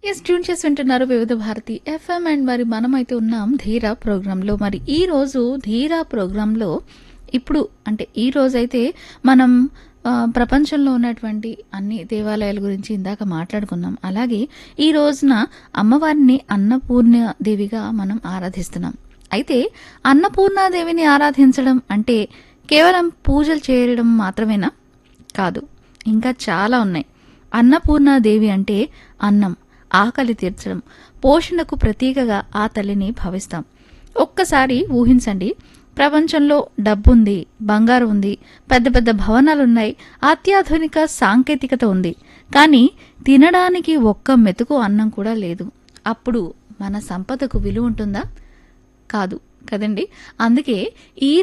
yes tune చేసి వింటున్నారు వివిధ భారతి ఎఫ్ఎం అండ్ మరి మనమైతే ఉన్నాం ధీరా ప్రోగ్రాంలో మరి ఈ రోజు ధీరా ప్రోగ్రాంలో ఇప్పుడు అంటే ఈ రోజైతే మనం ఆ, ప్రపంచంలో ఉన్నటువంటి అన్ని దేవాలయాల గురించి ఇందాక మాట్లాడుకున్నాం అలాగే ఈ రోజున అమ్మవారిని అన్నపూర్ణ దేవిగా మనం ఆరాధిస్తున్నాం అయితే అన్నపూర్ణాదేవిని ఆరాధించడం అంటే కేవలం పూజలు చేయడం మాత్రమేనా కాదు ఇంకా చాలా ఉన్నాయి అన్నపూర్ణాదేవి అంటే అన్నం ఆకలి తీర్చడం పోషణకు ప్రతీకగా ఆ తల్లిని భావిస్తాం ఒక్కసారి ఊహించండి ప్రపంచంలో డబ్బుంది బంగారు ఉంది పెద్ద పెద్ద భవనాలున్నాయి అత్యాధునిక సాంకేతికత ఉంది కానీ తినడానికి ఒక్క మెతుకు అన్నం కూడా లేదు అప్పుడు మన సంపదకు విలువ ఉంటుందా కాదు కదండి అందుకే ఈ